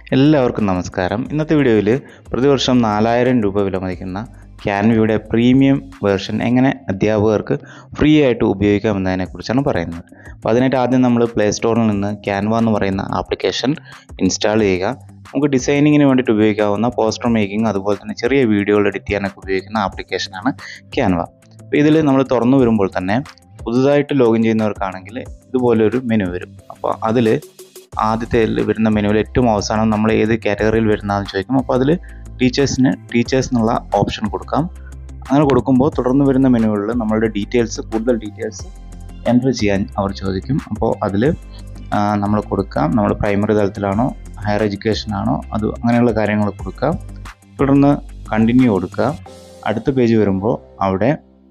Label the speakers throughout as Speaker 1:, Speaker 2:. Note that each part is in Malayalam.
Speaker 1: എല്ലാവർക്കും നമസ്കാരം ഇന്നത്തെ വീഡിയോയിൽ പ്രതിവർഷം നാലായിരം രൂപ വിലമതിക്കുന്ന ക്യാൻവയുടെ പ്രീമിയം വേർഷൻ എങ്ങനെ അധ്യാപകർക്ക് ഫ്രീ ആയിട്ട് ഉപയോഗിക്കാമെന്നതിനെക്കുറിച്ചാണ് പറയുന്നത് അപ്പോൾ അതിനായിട്ട് ആദ്യം നമ്മൾ പ്ലേ സ്റ്റോറിൽ നിന്ന് ക്യാൻവ എന്ന് പറയുന്ന ആപ്ലിക്കേഷൻ ഇൻസ്റ്റാൾ ചെയ്യുക നമുക്ക് ഡിസൈനിങ്ങിന് വേണ്ടിയിട്ട് ഉപയോഗിക്കാവുന്ന പോസ്റ്റർ മേക്കിംഗ് അതുപോലെ തന്നെ ചെറിയ വീഡിയോകൾ എഡിറ്റ് ചെയ്യാനൊക്കെ ഉപയോഗിക്കുന്ന ആപ്ലിക്കേഷനാണ് ക്യാൻവ അപ്പോൾ ഇതിൽ നമ്മൾ തുറന്നു വരുമ്പോൾ തന്നെ പുതുതായിട്ട് ലോഗിൻ ചെയ്യുന്നവർക്കാണെങ്കിൽ ഇതുപോലൊരു മെനു വരും അപ്പോൾ അതിൽ ആദ്യത്തെ വരുന്ന മെനുവിൽ ഏറ്റവും അവസാനം നമ്മൾ ഏത് കാറ്റഗറിയിൽ വരുന്നതെന്ന് ചോദിക്കും അപ്പോൾ അതിൽ ടീച്ചേഴ്സിന് ടീച്ചേഴ്സ് എന്നുള്ള ഓപ്ഷൻ കൊടുക്കാം അങ്ങനെ കൊടുക്കുമ്പോൾ തുടർന്ന് വരുന്ന മെനുകളിൽ നമ്മളുടെ ഡീറ്റെയിൽസ് കൂടുതൽ ഡീറ്റെയിൽസ് എൻ്റർ ചെയ്യാൻ അവർ ചോദിക്കും അപ്പോൾ അതിൽ നമ്മൾ കൊടുക്കാം നമ്മൾ പ്രൈമറി തലത്തിലാണോ ഹയർ എഡ്യൂക്കേഷൻ ആണോ അത് അങ്ങനെയുള്ള കാര്യങ്ങൾ കൊടുക്കാം തുടർന്ന് കണ്ടിന്യൂ കൊടുക്കുക അടുത്ത പേജ് വരുമ്പോൾ അവിടെ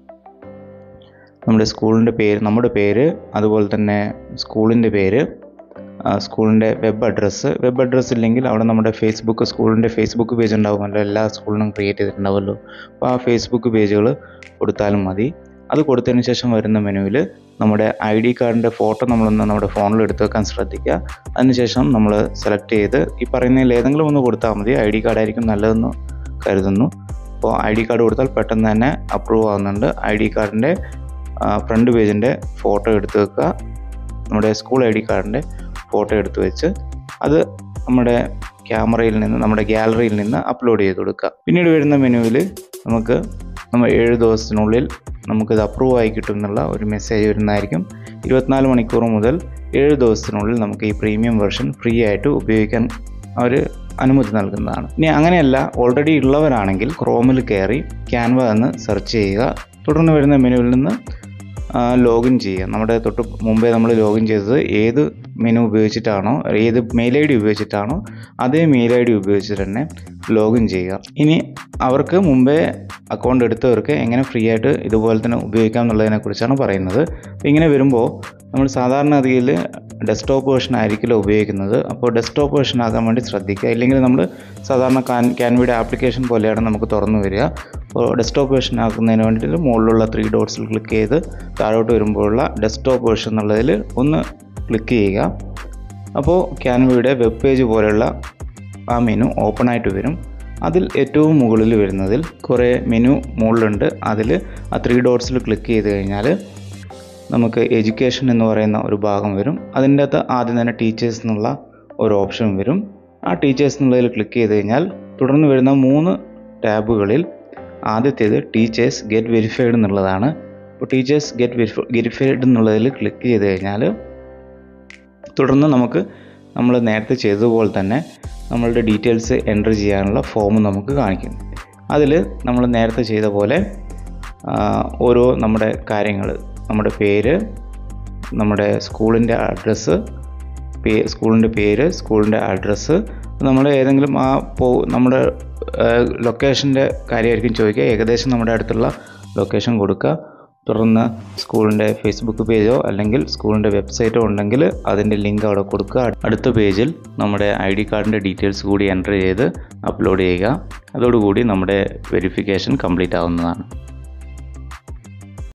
Speaker 1: നമ്മുടെ സ്കൂളിൻ്റെ പേര് നമ്മുടെ പേര് അതുപോലെ തന്നെ സ്കൂളിൻ്റെ പേര് സ്കൂളിൻ്റെ വെബ് അഡ്രസ്സ് വെബ് അഡ്രസ്സ് ഇല്ലെങ്കിൽ അവിടെ നമ്മുടെ ഫേസ്ബുക്ക് സ്കൂളിൻ്റെ ഫേസ്ബുക്ക് പേജ് ഉണ്ടാകുമല്ലോ എല്ലാ സ്കൂളിനും ക്രിയേറ്റ് ചെയ്തിട്ടുണ്ടാവുമല്ലോ അപ്പോൾ ആ ഫേസ്ബുക്ക് പേജുകൾ കൊടുത്താലും മതി അത് കൊടുത്തതിന് ശേഷം വരുന്ന മെനുവിൽ നമ്മുടെ ഐ ഡി കാർഡിൻ്റെ ഫോട്ടോ നമ്മളൊന്ന് നമ്മുടെ ഫോണിൽ എടുത്ത് വെക്കാൻ ശ്രദ്ധിക്കുക അതിനുശേഷം നമ്മൾ സെലക്ട് ചെയ്ത് ഈ പറയുന്നതിൽ ഏതെങ്കിലും ഒന്ന് കൊടുത്താൽ മതി ഐ ഡി കാർഡായിരിക്കും നല്ലതെന്ന് കരുതുന്നു അപ്പോൾ ഐ ഡി കാർഡ് കൊടുത്താൽ പെട്ടെന്ന് തന്നെ അപ്രൂവ് ആവുന്നുണ്ട് ഐ ഡി കാർഡിൻ്റെ ഫ്രണ്ട് പേജിൻ്റെ ഫോട്ടോ എടുത്ത് വെക്കുക നമ്മുടെ സ്കൂൾ ഐ ഡി കാർഡിൻ്റെ ഫോട്ടോ എടുത്ത് വെച്ച് അത് നമ്മുടെ ക്യാമറയിൽ നിന്ന് നമ്മുടെ ഗാലറിയിൽ നിന്ന് അപ്ലോഡ് ചെയ്ത് കൊടുക്കുക പിന്നീട് വരുന്ന മെനുവിൽ നമുക്ക് നമ്മൾ ഏഴ് ദിവസത്തിനുള്ളിൽ നമുക്കിത് അപ്രൂവ് ആയി കിട്ടും എന്നുള്ള ഒരു മെസ്സേജ് വരുന്നതായിരിക്കും ഇരുപത്തിനാല് മണിക്കൂർ മുതൽ ഏഴ് ദിവസത്തിനുള്ളിൽ നമുക്ക് ഈ പ്രീമിയം വെർഷൻ ഫ്രീ ആയിട്ട് ഉപയോഗിക്കാൻ അവർ അനുമതി നൽകുന്നതാണ് ഇനി അങ്ങനെയല്ല ഓൾറെഡി ഉള്ളവരാണെങ്കിൽ ക്രോമിൽ കയറി ക്യാൻവ എന്ന് സെർച്ച് ചെയ്യുക തുടർന്ന് വരുന്ന മെനുവിൽ നിന്ന് ലോഗിൻ ചെയ്യുക നമ്മുടെ തൊട്ട് മുമ്പേ നമ്മൾ ലോഗിൻ ചെയ്തത് ഏത് മെനു ഉപയോഗിച്ചിട്ടാണോ ഏത് മെയിൽ ഐ ഡി ഉപയോഗിച്ചിട്ടാണോ അതേ മെയിൽ ഐ ഡി ഉപയോഗിച്ചിട്ട് തന്നെ ലോഗിൻ ചെയ്യുക ഇനി അവർക്ക് മുമ്പേ അക്കൗണ്ട് എടുത്തവർക്ക് എങ്ങനെ ഫ്രീ ആയിട്ട് ഇതുപോലെ തന്നെ ഉപയോഗിക്കാം എന്നുള്ളതിനെ കുറിച്ചാണ് പറയുന്നത് അപ്പോൾ ഇങ്ങനെ വരുമ്പോൾ നമ്മൾ സാധാരണഗതിയിൽ ഡെസ്ക്ടോപ്പ് വേർഷൻ ആയിരിക്കില്ല ഉപയോഗിക്കുന്നത് അപ്പോൾ ഡെസ്ക്ടോപ്പ് വേർഷൻ ആകാൻ വേണ്ടി ശ്രദ്ധിക്കുക ഇല്ലെങ്കിൽ നമ്മൾ സാധാരണ കാൻ ക്യാൻവിയുടെ ആപ്ലിക്കേഷൻ പോലെയാണ് നമുക്ക് തുറന്നു വരിക അപ്പോൾ ഡെസ്ക്ടോപ്പ് വേർഷൻ ആക്കുന്നതിന് വേണ്ടിയിട്ട് മുകളിലുള്ള ത്രീ ഡോട്ട്സിൽ ക്ലിക്ക് ചെയ്ത് താഴോട്ട് വരുമ്പോഴുള്ള ഡെസ്ക്ടോപ്പ് വേർഷൻ എന്നുള്ളതിൽ ഒന്ന് ക്ലിക്ക് ചെയ്യുക അപ്പോൾ ക്യാൻവയുടെ വെബ് പേജ് പോലെയുള്ള ആ മെനു ഓപ്പൺ ആയിട്ട് വരും അതിൽ ഏറ്റവും മുകളിൽ വരുന്നതിൽ കുറേ മെനു മുകളിലുണ്ട് അതിൽ ആ ത്രീ ഡോട്ട്സിൽ ക്ലിക്ക് ചെയ്ത് കഴിഞ്ഞാൽ നമുക്ക് എഡ്യൂക്കേഷൻ എന്ന് പറയുന്ന ഒരു ഭാഗം വരും അതിൻ്റെ അകത്ത് ആദ്യം തന്നെ ടീച്ചേഴ്സ് എന്നുള്ള ഒരു ഓപ്ഷൻ വരും ആ ടീച്ചേഴ്സ് എന്നുള്ളതിൽ ക്ലിക്ക് ചെയ്ത് കഴിഞ്ഞാൽ തുടർന്ന് വരുന്ന മൂന്ന് ടാബുകളിൽ ആദ്യത്തേത് ടീച്ചേഴ്സ് ഗെറ്റ് വെരിഫൈഡ് എന്നുള്ളതാണ് അപ്പോൾ ടീച്ചേഴ്സ് ഗെറ്റ് വെരിഫ വെരിഫൈഡ് എന്നുള്ളതിൽ ക്ലിക്ക് ചെയ്ത് കഴിഞ്ഞാൽ തുടർന്ന് നമുക്ക് നമ്മൾ നേരത്തെ ചെയ്തതുപോലെ തന്നെ നമ്മളുടെ ഡീറ്റെയിൽസ് എൻ്റർ ചെയ്യാനുള്ള ഫോം നമുക്ക് കാണിക്കും അതിൽ നമ്മൾ നേരത്തെ ചെയ്ത പോലെ ഓരോ നമ്മുടെ കാര്യങ്ങൾ നമ്മുടെ പേര് നമ്മുടെ സ്കൂളിൻ്റെ അഡ്രസ്സ് പേ സ്കൂളിൻ്റെ പേര് സ്കൂളിൻ്റെ അഡ്രസ്സ് നമ്മൾ ഏതെങ്കിലും ആ പോ നമ്മുടെ ലൊക്കേഷൻ്റെ കാര്യമായിരിക്കും ചോദിക്കുക ഏകദേശം നമ്മുടെ അടുത്തുള്ള ലൊക്കേഷൻ കൊടുക്കുക തുടർന്ന് സ്കൂളിൻ്റെ ഫേസ്ബുക്ക് പേജോ അല്ലെങ്കിൽ സ്കൂളിൻ്റെ വെബ്സൈറ്റോ ഉണ്ടെങ്കിൽ അതിൻ്റെ ലിങ്ക് അവിടെ കൊടുക്കുക അടുത്ത പേജിൽ നമ്മുടെ ഐ ഡി കാർഡിൻ്റെ ഡീറ്റെയിൽസ് കൂടി എൻ്റർ ചെയ്ത് അപ്ലോഡ് ചെയ്യുക അതോടുകൂടി നമ്മുടെ വെരിഫിക്കേഷൻ കംപ്ലീറ്റ് ആവുന്നതാണ്